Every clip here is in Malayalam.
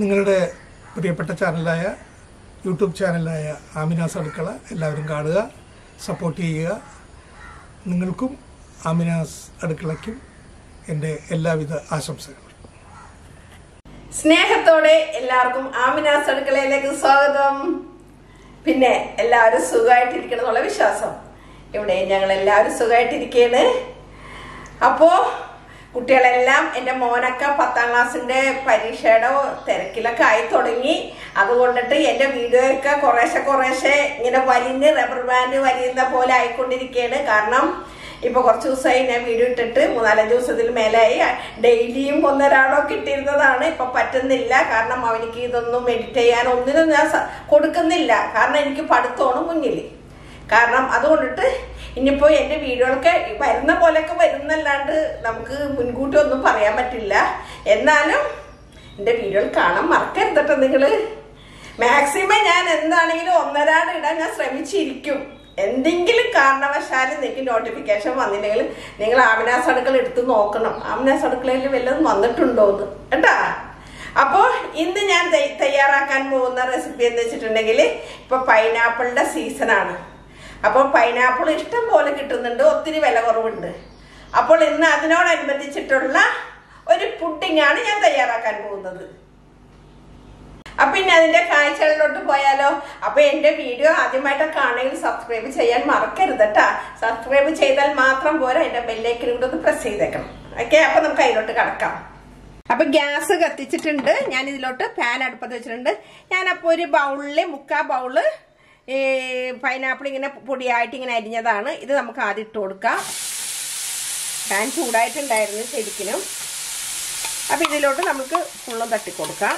നിങ്ങളുടെ പ്രിയപ്പെട്ട ചാനലായ യൂട്യൂബ് ചാനലായ ആമിനാസ് അടുക്കള എല്ലാവരും കാണുക സപ്പോർട്ട് ചെയ്യുക നിങ്ങൾക്കും ആമിനാസ് അടുക്കളയ്ക്കും എൻ്റെ എല്ലാവിധ ആശംസകളും സ്നേഹത്തോടെ എല്ലാവർക്കും ആമിനാസ് അടുക്കളയിലേക്ക് സ്വാഗതം പിന്നെ എല്ലാവരും സുഖമായിട്ടിരിക്കണം എന്നുള്ള വിശ്വാസം ഇവിടെ ഞങ്ങൾ എല്ലാവരും സുഖമായിട്ടിരിക്കുകയാണ് അപ്പോ കുട്ടികളെല്ലാം എൻ്റെ മോനൊക്കെ പത്താം ക്ലാസ്സിന്റെ പരീക്ഷയുടെ തിരക്കിലൊക്കെ ആയി തുടങ്ങി അതുകൊണ്ടിട്ട് എൻ്റെ വീഡിയോയൊക്കെ കുറേശ്ശെ കുറേശ്ശെ ഇങ്ങനെ വലിഞ്ഞ് റബ്ബർ ബാൻഡ് വലിയുന്ന പോലെ ആയിക്കൊണ്ടിരിക്കുകയാണ് കാരണം ഇപ്പൊ കുറച്ച് ദിവസമായി ഞാൻ വീഡിയോ ഇട്ടിട്ട് മൂന്നാലഞ്ച് ദിവസത്തിൽ മേലായി ഡെയിലിയും ഒന്നൊരാളൊക്കെ ഇട്ടിരുന്നതാണ് ഇപ്പൊ പറ്റുന്നില്ല കാരണം അവനിക്ക് ഇതൊന്നും എഡിറ്റ് ചെയ്യാൻ ഒന്നിനും ഞാൻ സ- കൊടുക്കുന്നില്ല കാരണം എനിക്ക് പഠിത്തമാണ് മുന്നിൽ കാരണം അതുകൊണ്ടിട്ട് ഇനിയിപ്പോ എന്റെ വീഡിയോകളൊക്കെ വരുന്ന പോലെയൊക്കെ വരുന്നല്ലാണ്ട് നമുക്ക് മുൻകൂട്ടി ഒന്നും പറയാൻ പറ്റില്ല എന്നാലും എന്റെ വീഡിയോകൾ കാണാൻ മറക്കരുത് കേട്ടോ നിങ്ങള് മാക്സിമം ഞാൻ എന്താണെങ്കിലും ഒന്നരാട് ഇടാൻ ഞാൻ ശ്രമിച്ചിരിക്കും എന്തെങ്കിലും കാരണവശാൽ നിങ്ങൾക്ക് നോട്ടിഫിക്കേഷൻ വന്നില്ലെങ്കിൽ നിങ്ങൾ ആമിനാസ് അടുക്കള എടുത്ത് നോക്കണം ആമിനാസ് അടുക്കളയിൽ വല്ലതും വന്നിട്ടുണ്ടോ എന്ന് കേട്ടാ അപ്പോ ഇന്ന് ഞാൻ തയ്- തയ്യാറാക്കാൻ പോകുന്ന റെസിപ്പി എന്ന് വെച്ചിട്ടുണ്ടെങ്കിൽ ഇപ്പൊ പൈനാപ്പിളിന്റെ സീസണാണ് അപ്പോൾ പൈനാപ്പിൾ ഇഷ്ടം പോലെ കിട്ടുന്നുണ്ട് ഒത്തിരി വില കുറവുണ്ട് അപ്പോൾ ഇന്ന് അതിനോടനുബന്ധിച്ചിട്ടുള്ള ഒരു പുഡിംഗ് ആണ് ഞാൻ തയ്യാറാക്കാൻ പോകുന്നത് അപ്പൊ ഇനി അതിന്റെ കാഴ്ചകളിലോട്ട് പോയാലോ അപ്പൊ എന്റെ വീഡിയോ ആദ്യമായിട്ടൊക്കെ ആണെങ്കിൽ സബ്സ്ക്രൈബ് ചെയ്യാൻ മറക്കരുത് കേട്ടാ സബ്സ്ക്രൈബ് ചെയ്താൽ മാത്രം പോരാ എന്റെ ബെല്ലേക്കിനും കൂടെ ഒന്ന് പ്രസ് ചെയ്തേക്കണം ഓക്കെ അപ്പൊ നമുക്ക് അതിലോട്ട് കടക്കാം അപ്പൊ ഗ്യാസ് കത്തിച്ചിട്ടുണ്ട് ഞാൻ ഇതിലോട്ട് പാൻ അടുപ്പത്ത് വെച്ചിട്ടുണ്ട് ഞാൻ അപ്പൊ ഒരു ബൗളില് മുക്കാ ബൗള് ഈ പൈനാപ്പിൾ ഇങ്ങനെ പൊടിയായിട്ട് ഇങ്ങനെ അരിഞ്ഞതാണ് ഇത് നമുക്ക് ആദ്യം ഇട്ട് കൊടുക്കാം പാൻ ചൂടായിട്ടുണ്ടായിരുന്നു ശരിക്കും അപ്പൊ ഇതിലോട്ട് നമുക്ക് ഫുള്ളും തട്ടിക്കൊടുക്കാം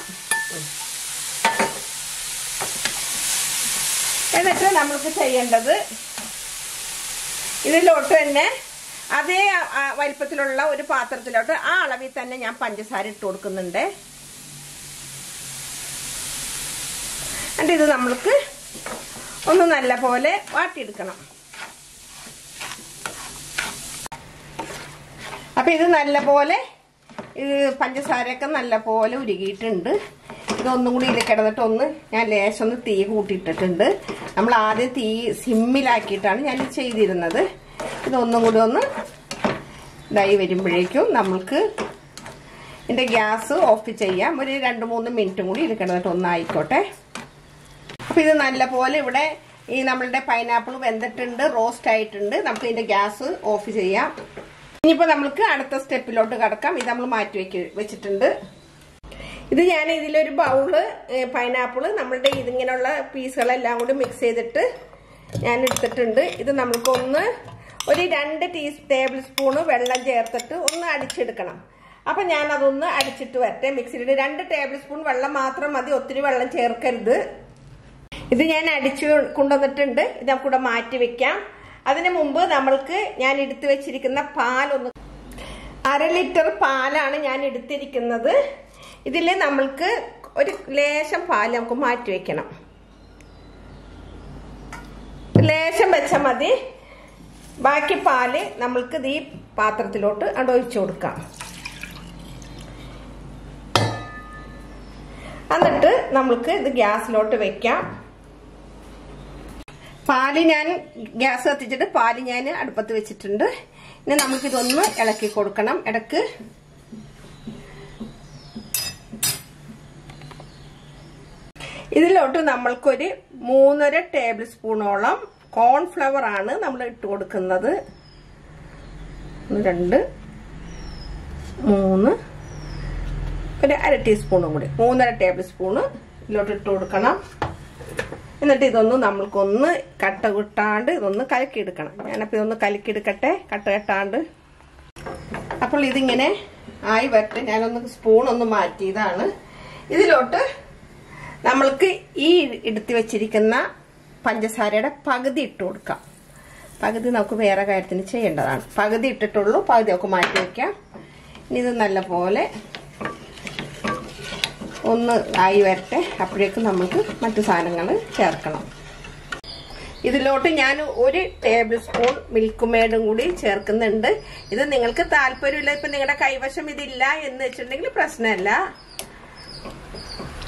എന്നിട്ട് നമ്മൾക്ക് ചെയ്യേണ്ടത് ഇതിലോട്ട് തന്നെ അതേ ആ, വലിപ്പത്തിലുള്ള ഒരു പാത്രത്തിലോട്ട് ആ അളവിൽ തന്നെ ഞാൻ പഞ്ചസാര ഇട്ട് കൊടുക്കുന്നുണ്ട് എന്നിട്ട് ഇത് നമ്മൾക്ക് ഒന്ന് നല്ല പോലെ വാട്ടിയെടുക്കണം അപ്പൊ ഇത് നല്ല പോലെ ഇത് പഞ്ചസാരയൊക്കെ നല്ല പോലെ ഉരുകിയിട്ടുണ്ട് ഇതൊന്നും കൂടി ഇതിൽ കിടന്നിട്ട് ഒന്ന് ഞാൻ ലേശം ഒന്ന് തീ കൂട്ടിയിട്ടിട്ടുണ്ട് നമ്മൾ ആദ്യം തീ സിമ്മിലാക്കിയിട്ടാണ് ഞാൻ ഇത് ചെയ്തിരുന്നത് ഇതൊന്നും കൂടി ഒന്ന് ഇതായി വരുമ്പോഴേക്കും നമ്മൾക്ക് ഇതിന്റെ ഗ്യാസ് ഓഫ് ചെയ്യാം ഒരു രണ്ട് മൂന്ന് മിനിറ്റും കൂടി ഇത് കിടന്നിട്ട് ഒന്നായിക്കോട്ടെ അപ്പൊ ഇത് നല്ല പോലെ ഇവിടെ ഈ നമ്മളുടെ പൈനാപ്പിൾ വെന്തിട്ടുണ്ട് റോസ്റ്റ് ആയിട്ടുണ്ട് നമുക്ക് ഇതിന്റെ ഗ്യാസ് ഓഫ് ചെയ്യാം ഇനിയിപ്പോ നമ്മൾക്ക് അടുത്ത സ്റ്റെപ്പിലോട്ട് കടക്കാം ഇത് നമ്മൾ മാറ്റി വെക്ക് വെച്ചിട്ടുണ്ട് ഇത് ഞാൻ ഇതിലൊരു ബൗള് പൈനാപ്പിള് നമ്മളുടെ ഇതിങ്ങനെയുള്ള പീസുകളെല്ലാം കൂടി മിക്സ് ചെയ്തിട്ട് ഞാൻ എടുത്തിട്ടുണ്ട് ഇത് നമ്മൾക്കൊന്ന് ഒരു രണ്ട് ടീ ടേബിൾ സ്പൂണ് വെള്ളം ചേർത്തിട്ട് ഒന്ന് അടിച്ചെടുക്കണം അപ്പൊ ഞാൻ അതൊന്ന് അടിച്ചിട്ട് വരട്ടെ മിക്സിയിൽ രണ്ട് ടേബിൾ സ്പൂൺ വെള്ളം മാത്രം മതി ഒത്തിരി വെള്ളം ചേർക്കരുത് ഇത് ഞാൻ അടിച്ചു കൊണ്ടുവന്നിട്ടുണ്ട് ഇത് നമുക്കിവിടെ മാറ്റി വെക്കാം അതിനു മുമ്പ് നമ്മൾക്ക് ഞാൻ എടുത്തു വെച്ചിരിക്കുന്ന പാലൊന്ന് അര ലിറ്റർ പാലാണ് ഞാൻ എടുത്തിരിക്കുന്നത് ഇതിൽ നമ്മൾക്ക് ഒരു ലേശം പാൽ നമുക്ക് മാറ്റി വെക്കണം ലേശം വെച്ചാൽ മതി ബാക്കി പാല് നമ്മൾക്ക് ഇത് ഈ പാത്രത്തിലോട്ട് അവിടെ ഒഴിച്ചു കൊടുക്കാം എന്നിട്ട് നമ്മൾക്ക് ഇത് ഗ്യാസിലോട്ട് വെക്കാം പാല് ഞാൻ ഗ്യാസ് കത്തിച്ചിട്ട് പാല് ഞാൻ അടുപ്പത്ത് വെച്ചിട്ടുണ്ട് ഇനി നമുക്കിതൊന്ന് ഇളക്കി കൊടുക്കണം ഇടക്ക് ഇതിലോട്ട് നമ്മൾക്കൊരു മൂന്നര ടേബിൾ സ്പൂണോളം കോൺഫ്ലവർ ആണ് നമ്മൾ ഇട്ട് കൊടുക്കുന്നത് ഒന്ന് രണ്ട് മൂന്ന് ഒരു അര ടീസ്പൂണും കൂടി മൂന്നര ടേബിൾ സ്പൂണ് ഇതിലോട്ട് ഇട്ട് കൊടുക്കണം എന്നിട്ട് ഇതൊന്ന് നമ്മൾക്കൊന്ന് കട്ട കിട്ടാണ്ട് ഇതൊന്ന് കലക്കിയെടുക്കണം ഞാനപ്പോൾ ഇതൊന്ന് കലക്കിയെടുക്കട്ടെ കട്ട കെട്ടാണ്ട് അപ്പോൾ ഇതിങ്ങനെ ആയി വരട്ടെ ഞാനൊന്ന് സ്പൂൺ ഒന്ന് മാറ്റിയതാണ് ഇതിലോട്ട് നമ്മൾക്ക് ഈ എടുത്തു വെച്ചിരിക്കുന്ന പഞ്ചസാരയുടെ പകുതി ഇട്ട് കൊടുക്കാം പകുതി നമുക്ക് വേറെ കാര്യത്തിന് ചെയ്യേണ്ടതാണ് പകുതി ഇട്ടിട്ടുള്ളൂ പകുതി ഒക്കെ മാറ്റി വയ്ക്കാം ഇനി ഇത് നല്ല പോലെ ഒന്ന് ആയി വരട്ടെ അപ്പോഴേക്കും നമുക്ക് മറ്റു സാധനങ്ങൾ ചേർക്കണം ഇതിലോട്ട് ഞാൻ ഒരു ടേബിൾ സ്പൂൺ മിൽക്ക് മേഡും കൂടി ചേർക്കുന്നുണ്ട് ഇത് നിങ്ങൾക്ക് താല്പര്യമില്ല ഇപ്പൊ നിങ്ങളുടെ കൈവശം ഇതില്ല എന്ന് വെച്ചിട്ടുണ്ടെങ്കിൽ പ്രശ്നമല്ല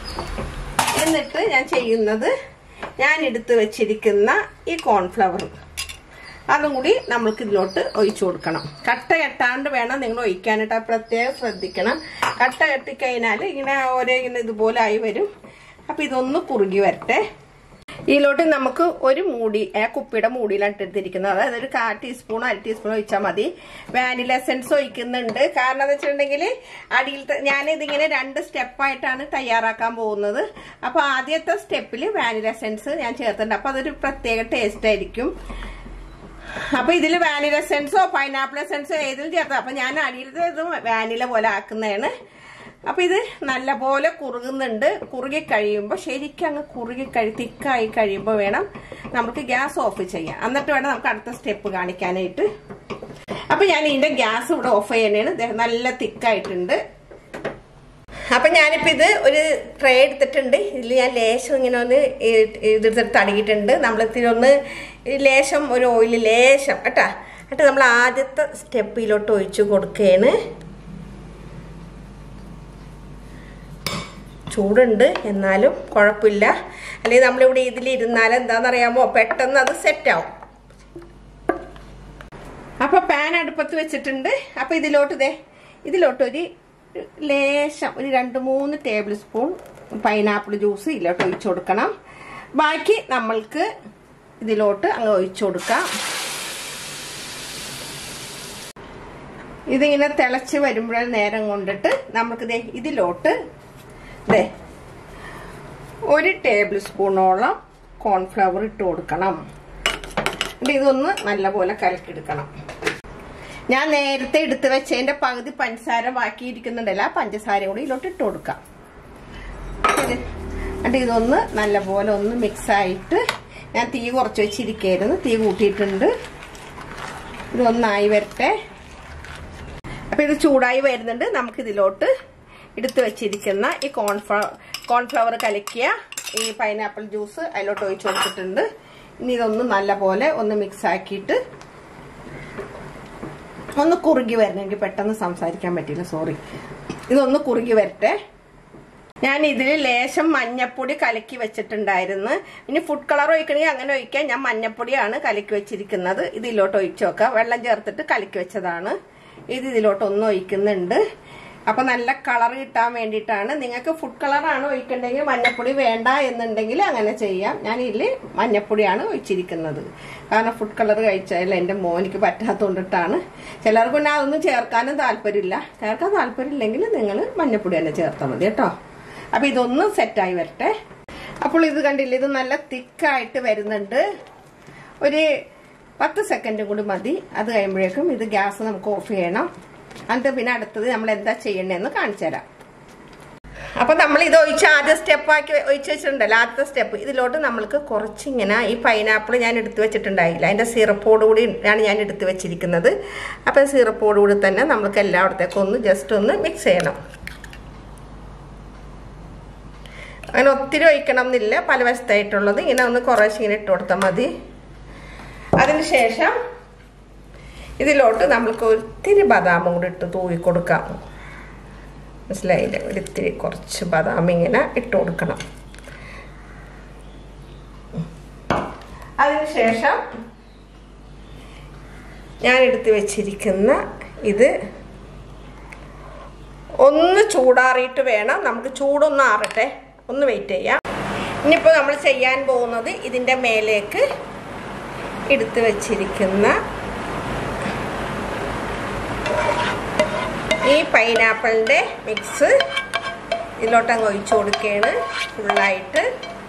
എന്നിട്ട് ഞാൻ ചെയ്യുന്നത് ഞാൻ എടുത്ത് വെച്ചിരിക്കുന്ന ഈ കോൺഫ്ലവർ അതും കൂടി നമ്മൾക്ക് ഇതിലോട്ട് ഒഴിച്ചു കൊടുക്കണം കട്ട കെട്ടാണ്ട് വേണം നിങ്ങൾ ഒഴിക്കാനായിട്ട് അത് പ്രത്യേകം ശ്രദ്ധിക്കണം കട്ട കെട്ടിക്കഴിഞ്ഞാൽ ഇങ്ങനെ ഓരോ ഇങ്ങനെ ഇതുപോലെ ആയി വരും അപ്പൊ ഇതൊന്ന് കുറുകി വരട്ടെ ഇതിലോട്ട് നമുക്ക് ഒരു മൂടി ആ കുപ്പിയുടെ മൂടിയിലാണ് എടുത്തിരിക്കുന്നത് അതായത് ഒരു കാ ടീസ്പൂൺ അര ടീസ്പൂൺ ഒഴിച്ചാൽ മതി വാനില എസൻസ് ഒഴിക്കുന്നുണ്ട് കാരണം എന്ന് വെച്ചിട്ടുണ്ടെങ്കിൽ അടിയിലത്തെ ഞാൻ ഇതിങ്ങനെ രണ്ട് സ്റ്റെപ്പായിട്ടാണ് തയ്യാറാക്കാൻ പോകുന്നത് അപ്പൊ ആദ്യത്തെ സ്റ്റെപ്പിൽ വാനില എസൻസ് ഞാൻ ചേർത്തിട്ടുണ്ട് അപ്പൊ അതൊരു പ്രത്യേക ടേസ്റ്റ് ആയിരിക്കും അപ്പൊ ഇതിൽ വാനില എസൻസോ പൈനാപ്പിൾ എസൻസോ ഏതിൽ ചേർത്താം അപ്പൊ ഞാൻ അടിയിലത്തെ ഇത് വാനില പോലെ ആക്കുന്നതാണ് അപ്പൊ ഇത് നല്ല പോലെ കുറുകുന്നുണ്ട് കുറുകി കഴിയുമ്പോൾ ശരിക്കും അങ്ങ് കുറുകി കഴി തിക്കായി കഴിയുമ്പോൾ വേണം നമുക്ക് ഗ്യാസ് ഓഫ് ചെയ്യാം എന്നിട്ട് വേണം നമുക്ക് അടുത്ത സ്റ്റെപ്പ് കാണിക്കാനായിട്ട് അപ്പൊ ഞാൻ ഇതിന്റെ ഗ്യാസ് ഇവിടെ ഓഫ് ചെയ്യാനാണ് ദേ നല്ല തിക്കായിട്ടുണ്ട് അപ്പൊ ഞാനിപ്പോ ഇത് ഒരു ട്രേ എടുത്തിട്ടുണ്ട് ഇതിൽ ഞാൻ ലേശം ഇങ്ങനെ ഒന്ന് ഇതെടുത്തിട്ട് തടകിയിട്ടുണ്ട് നമ്മൾ ഇത്തിരി ഒന്ന് ലേശം ഒരു ഓയിൽ ലേശം കേട്ടാ എന്നിട്ട് നമ്മൾ ആദ്യത്തെ സ്റ്റെപ്പിലോട്ട് ഒഴിച്ചു കൊടുക്കുകയാണ് ചൂടുണ്ട് എന്നാലും കുഴപ്പമില്ല അല്ലെങ്കിൽ നമ്മളിവിടെ ഇതിലിരുന്നാൽ എന്താണെന്നറിയാമോ പെട്ടെന്ന് അത് സെറ്റാവും അപ്പൊ പാൻ അടുപ്പത്ത് വെച്ചിട്ടുണ്ട് അപ്പൊ ഇതിലോട്ട് ഇതേ ഇതിലോട്ട് ഒരു ലേശം ഒരു രണ്ട് മൂന്ന് ടേബിൾ സ്പൂൺ പൈനാപ്പിൾ ജ്യൂസ് ഇതിലോട്ട് ഒഴിച്ചു കൊടുക്കണം ബാക്കി നമ്മൾക്ക് ഇതിലോട്ട് അങ്ങ് ഒഴിച്ചു കൊടുക്കാം ഇതിങ്ങനെ തിളച്ച് വരുമ്പോഴേ നേരം കൊണ്ടിട്ട് നമുക്ക് ദേ ഇതിലോട്ട് ദേ ഒരു ടേബിൾ സ്പൂണോളം കോൺഫ്ലവർ ഇട്ട് കൊടുക്കണം എന്നിട്ട് ഇതൊന്ന് നല്ലപോലെ കലക്കിയെടുക്കണം ഞാൻ നേരത്തെ എടുത്ത് വെച്ചതിന്റെ പകുതി പഞ്ചസാര ബാക്കിയിരിക്കുന്നുണ്ടല്ലോ ആ പഞ്ചസാര കൂടി ഇതിലോട്ട് ഇട്ട് കൊടുക്കാം എന്നിട്ട് ഇതൊന്ന് നല്ലപോലെ ഒന്ന് മിക്സ് ആയിട്ട് ഞാൻ തീ കുറച്ച് വെച്ചിരിക്കായിരുന്നു തീ കൂട്ടിയിട്ടുണ്ട് ഇതൊന്നായി വരട്ടെ അപ്പൊ ഇത് ചൂടായി വരുന്നുണ്ട് നമുക്ക് ഇതിലോട്ട് എടുത്തു വെച്ചിരിക്കുന്ന ഈ കോൺഫ്ലവർ കോൺഫ്ലവർ കലക്കിയ ഈ പൈനാപ്പിൾ ജ്യൂസ് അതിലോട്ട് ഒഴിച്ചു കൊടുത്തിട്ടുണ്ട് ഇനി ഇതൊന്ന് നല്ലപോലെ ഒന്ന് മിക്സ് ആക്കിയിട്ട് ഒന്ന് കുറുകി വരണം എനിക്ക് പെട്ടെന്ന് സംസാരിക്കാൻ പറ്റില്ല സോറി ഇതൊന്ന് കുറുകി വരട്ടെ ഞാൻ ഇതിൽ ലേശം മഞ്ഞപ്പൊടി കലക്കി വെച്ചിട്ടുണ്ടായിരുന്നു ഇനി ഫുഡ് കളർ ഒഴിക്കണമെങ്കിൽ അങ്ങനെ ഒഴിക്കാൻ ഞാൻ മഞ്ഞപ്പൊടിയാണ് കലക്കി വെച്ചിരിക്കുന്നത് ഇതിലോട്ട് ഒഴിച്ചു നോക്കാം വെള്ളം ചേർത്തിട്ട് കലക്കി വെച്ചതാണ് ഇത് ഇതിലോട്ട് ഒന്ന് ഒഴിക്കുന്നുണ്ട് അപ്പൊ നല്ല കളർ കിട്ടാൻ വേണ്ടിയിട്ടാണ് നിങ്ങൾക്ക് ഫുഡ് കളറാണ് ഒഴിക്കണ്ടെങ്കിൽ മഞ്ഞപ്പൊടി വേണ്ട എന്നുണ്ടെങ്കിൽ അങ്ങനെ ചെയ്യാം ഞാൻ ഇതിൽ മഞ്ഞപ്പൊടിയാണ് ഒഴിച്ചിരിക്കുന്നത് കാരണം ഫുഡ് കളർ കഴിച്ചാൽ എൻ്റെ മോനിക്ക് പറ്റാത്തതുകൊണ്ടിട്ടാണ് ചിലർക്ക് പിന്നെ അതൊന്നും ചേർക്കാനും താല്പര്യമില്ല ചേർക്കാൻ താല്പര്യമില്ലെങ്കിൽ നിങ്ങൾ മഞ്ഞപ്പൊടി തന്നെ ചേർത്താൽ മതി കേട്ടോ അപ്പൊ ഇതൊന്ന് സെറ്റായി വരട്ടെ അപ്പോൾ ഇത് കണ്ടില്ല ഇത് നല്ല തിക്കായിട്ട് വരുന്നുണ്ട് ഒരു പത്ത് സെക്കൻഡ് കൂടി മതി അത് കഴിയുമ്പോഴേക്കും ഇത് ഗ്യാസ് നമുക്ക് ഓഫ് ചെയ്യണം എന്നിട്ട് പിന്നെ അടുത്തത് നമ്മൾ എന്താ ചെയ്യണ്ടേന്ന് കാണിച്ചു തരാം അപ്പൊ നമ്മൾ ഇത് ഒഴിച്ച് ആദ്യ സ്റ്റെപ്പ് ആക്കി ഒഴിച്ച് വെച്ചിട്ടുണ്ടല്ലോ ആദ്യത്തെ സ്റ്റെപ്പ് ഇതിലോട്ട് നമ്മൾക്ക് കുറച്ചിങ്ങനെ ഈ പൈനാപ്പിൾ ഞാൻ എടുത്തു വെച്ചിട്ടുണ്ടായില്ല അതിന്റെ സിറപ്പോട് കൂടി ആണ് ഞാൻ എടുത്തു വെച്ചിരിക്കുന്നത് അപ്പൊ സിറപ്പോട് കൂടി തന്നെ നമ്മൾക്ക് എല്ലായിടത്തേക്കും ഒന്ന് ജസ്റ്റ് ഒന്ന് മിക്സ് ചെയ്യണം അങ്ങനെ ഒത്തിരി ഒഴിക്കണം എന്നില്ല പല വശത്തായിട്ടുള്ളത് ഇങ്ങനെ ഒന്ന് കുറേശ്ശെ ഇങ്ങനെ ഇട്ട് കൊടുത്താൽ മതി അതിനുശേഷം ഇതിലോട്ട് നമ്മൾക്ക് ഒത്തിരി ബദാമും കൂടി ഇട്ട് തൂവി കൊടുക്കാം മനസ്സിലായില്ലേ ഒരിത്തിരി കുറച്ച് ബദാം ഇങ്ങനെ ഇട്ട് കൊടുക്കണം അതിനുശേഷം ഞാൻ എടുത്ത് വെച്ചിരിക്കുന്ന ഇത് ഒന്ന് ചൂടാറിയിട്ട് വേണം നമുക്ക് ചൂടൊന്ന് ആറട്ടെ ഒന്ന് വെയിറ്റ് ചെയ്യാം ഇനിയിപ്പോൾ നമ്മൾ ചെയ്യാൻ പോകുന്നത് ഇതിൻ്റെ മേലേക്ക് എടുത്ത് വെച്ചിരിക്കുന്ന ഈ പൈനാപ്പിളിൻ്റെ മിക്സ് ഇതിലോട്ട് അങ്ങ് ഒഴിച്ചു കൊടുക്കുകയാണ് ഫുള്ളായിട്ട്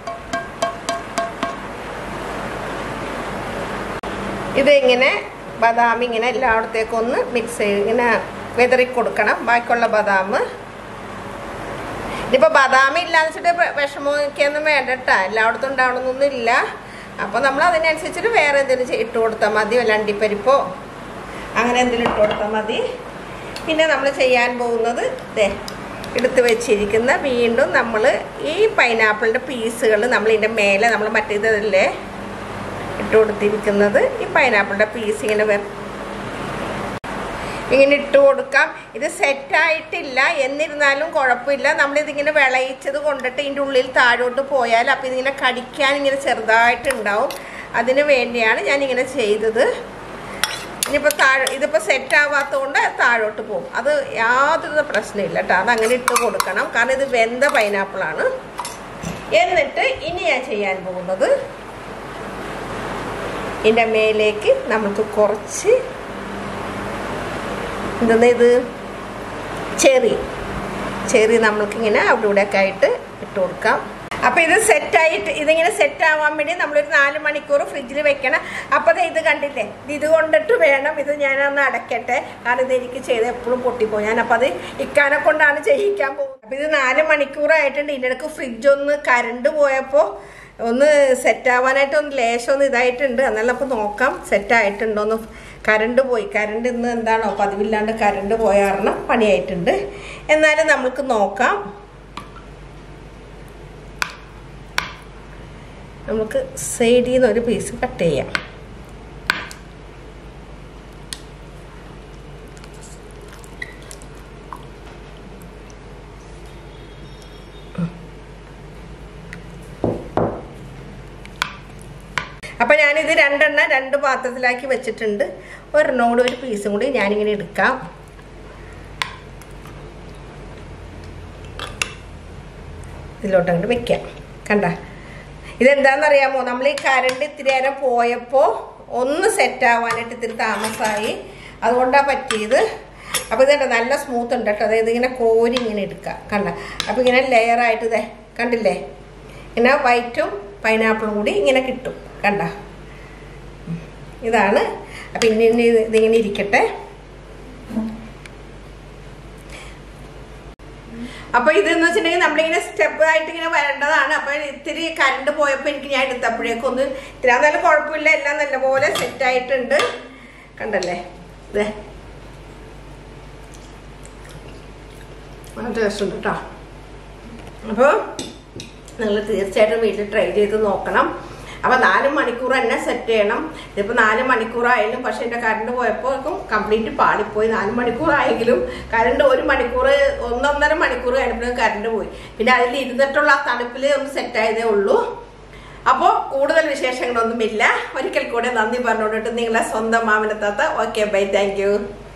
ഇതിങ്ങനെ ബദാം ഇങ്ങനെ എല്ലായിടത്തേക്കും ഒന്ന് മിക്സ് ചെയ്ത് ഇങ്ങനെ വെതറി കൊടുക്കണം ബാക്കിയുള്ള ബദാം ഇതിപ്പോൾ ബദാം ഇല്ലാന്ന് വെച്ചിട്ട് വിഷമമൊക്കെയൊന്നും വേണ്ട കേട്ടോ എല്ലായിടത്തും ഉണ്ടാവണമെന്നൊന്നും ഇല്ല അപ്പോൾ നമ്മൾ അതിനനുസരിച്ചിട്ട് വേറെ എന്തെങ്കിലും ഇട്ട് കൊടുത്താൽ മതി വല്ല അണ്ടിപ്പരിപ്പോ അങ്ങനെ എന്തെങ്കിലും ഇട്ട് കൊടുത്താൽ മതി പിന്നെ നമ്മൾ ചെയ്യാൻ പോകുന്നത് ദേ എടുത്ത് വെച്ചിരിക്കുന്ന വീണ്ടും നമ്മൾ ഈ പൈനാപ്പിളിൻ്റെ പീസുകൾ നമ്മൾ ഇതിൻ്റെ മേലെ നമ്മൾ മറ്റേതല്ലേ ഇട്ട് കൊടുത്തിരിക്കുന്നത് ഈ പൈനാപ്പിളിൻ്റെ പീസ് ഇങ്ങനെ വെ ഇങ്ങനെ ഇട്ട് കൊടുക്കാം ഇത് സെറ്റായിട്ടില്ല എന്നിരുന്നാലും കുഴപ്പമില്ല നമ്മളിതിങ്ങനെ വിളയിച്ചത് കൊണ്ടിട്ട് ഇതിൻ്റെ ഉള്ളിൽ താഴോട്ട് പോയാൽ അപ്പോൾ ഇതിങ്ങനെ കടിക്കാൻ ഇങ്ങനെ ചെറുതായിട്ടുണ്ടാവും അതിന് വേണ്ടിയാണ് ഞാനിങ്ങനെ ചെയ്തത് ഇനിയിപ്പോൾ താഴെ ഇതിപ്പോൾ സെറ്റ് ആവാത്തതുകൊണ്ട് താഴോട്ട് പോകും അത് യാതൊരു പ്രശ്നമില്ല കേട്ടോ അത് അങ്ങനെ ഇട്ട് കൊടുക്കണം കാരണം ഇത് വെന്ത പൈനാപ്പിളാണ് എന്നിട്ട് ഇനി ഞാൻ ചെയ്യാൻ പോകുന്നത് ഇതിൻ്റെ മേലേക്ക് നമുക്ക് കുറച്ച് എന്തെന്ന് ഇത് ചെറി ചെറി നമ്മൾക്കിങ്ങനെ അവിടെ ഇവിടെ ഒക്കെ ആയിട്ട് ഇട്ട് കൊടുക്കാം അപ്പോൾ ഇത് സെറ്റായിട്ട് ഇതിങ്ങനെ സെറ്റ് ആവാൻ വേണ്ടി നമ്മളൊരു നാല് മണിക്കൂർ ഫ്രിഡ്ജിൽ വെക്കണം അപ്പോൾ ദേ ഇത് കണ്ടില്ലേ ഇത് ഇത് കൊണ്ടിട്ട് വേണം ഇത് ഞാനൊന്ന് അടയ്ക്കട്ടെ കാരണം ഇത് എനിക്ക് ചെയ്ത് എപ്പോഴും പൊട്ടിപ്പോയി ഞാനപ്പോൾ അത് ഇക്കാനെ കൊണ്ടാണ് ചെയ്യിക്കാൻ പോകുന്നത് അപ്പോൾ ഇത് നാല് മണിക്കൂറായിട്ടുണ്ട് ഇതിൻ്റെ ഇടയ്ക്ക് ഫ്രിഡ്ജ് ഒന്ന് കരണ്ട് പോയപ്പോൾ ഒന്ന് സെറ്റ് ആവാനായിട്ട് ഒന്ന് ലേശം ഒന്ന് ഇതായിട്ടുണ്ട് എന്നാലും അപ്പോൾ നോക്കാം സെറ്റ് ആയിട്ടുണ്ടോ ഒന്ന് കരണ്ട് പോയി കരണ്ട് ഇന്ന് എന്താണോ പതിവില്ലാണ്ട് കരണ്ട് പോയ കാരണം പണിയായിട്ടുണ്ട് എന്നാലും നമ്മൾക്ക് നോക്കാം നമുക്ക് സൈഡിൽ നിന്ന് ഒരു പീസ് കട്ട് ചെയ്യാം അപ്പം ഞാനിത് രണ്ടെണ്ണം രണ്ട് പാത്രത്തിലാക്കി വെച്ചിട്ടുണ്ട് ഒരെണ്ണം കൂടി ഒരു പീസും കൂടി ഞാനിങ്ങനെ എടുക്കാം ഇതിലോട്ട് അങ്ങോട്ട് വെക്കാം കണ്ട ഇതെന്താണെന്നറിയാമോ നമ്മൾ ഈ കരണ്ട് ഇത്തിരി നേരം പോയപ്പോൾ ഒന്ന് സെറ്റ് ആവാനായിട്ട് ഇത്തിരി താമസമായി അതുകൊണ്ടാണ് പറ്റിയത് അപ്പോൾ ഇതുണ്ട് നല്ല സ്മൂത്ത് ഉണ്ട് കേട്ടോ അതായത് ഇങ്ങനെ കോരി ഇങ്ങനെ എടുക്കുക കണ്ട അപ്പോൾ ഇങ്ങനെ ലെയറായിട്ട് ഇതേ കണ്ടില്ലേ ഇങ്ങനെ വൈറ്റും പൈനാപ്പിളും കൂടി ഇങ്ങനെ കിട്ടും കണ്ട ഇതാണ് അപ്പം ഇനി ഇനി ഇത് ഇതിങ്ങനെ ഇരിക്കട്ടെ അപ്പൊ ഇതെന്ന് വെച്ചിട്ടുണ്ടെങ്കിൽ നമ്മളിങ്ങനെ സ്റ്റെപ്പ് ആയിട്ട് ഇങ്ങനെ വരേണ്ടതാണ് അപ്പൊ ഇത്തിരി കറണ്ട് പോയപ്പോൾ എനിക്ക് ഞാൻ എടുത്തപ്പോഴേക്കും ഒന്ന് ഇത്തിരി എന്നാലും കുഴപ്പമില്ല എല്ലാം നല്ലപോലെ സെറ്റ് ആയിട്ടുണ്ട് കണ്ടല്ലേ ഇതേ നല്ല ടേസ്റ്റ് ഉണ്ട് കേട്ടോ അപ്പോൾ നിങ്ങൾ തീർച്ചയായിട്ടും വീട്ടിൽ ട്രൈ ചെയ്ത് നോക്കണം അപ്പോൾ നാല് മണിക്കൂർ തന്നെ സെറ്റ് ചെയ്യണം ഇതിപ്പോൾ നാല് മണിക്കൂറായാലും പക്ഷേ എൻ്റെ കറണ്ട് പോയപ്പോഴേക്കും കംപ്ലീറ്റ് പാളിപ്പോയി നാല് മണിക്കൂറായെങ്കിലും കറണ്ട് ഒരു മണിക്കൂർ ഒന്നൊന്നര മണിക്കൂർ കഴിഞ്ഞപ്പോഴും കറണ്ട് പോയി പിന്നെ അതിൽ ഇരുന്നിട്ടുള്ള ആ തണുപ്പിൽ ഒന്ന് സെറ്റ് ആയതേ ഉള്ളൂ അപ്പോൾ കൂടുതൽ വിശേഷങ്ങളൊന്നുമില്ല ഒരിക്കൽ കൂടെ നന്ദി പറഞ്ഞുകൊണ്ടിട്ട് നിങ്ങളെ സ്വന്തം മാമിനെത്താത്ത ഓക്കെ ബൈ താങ്ക് യു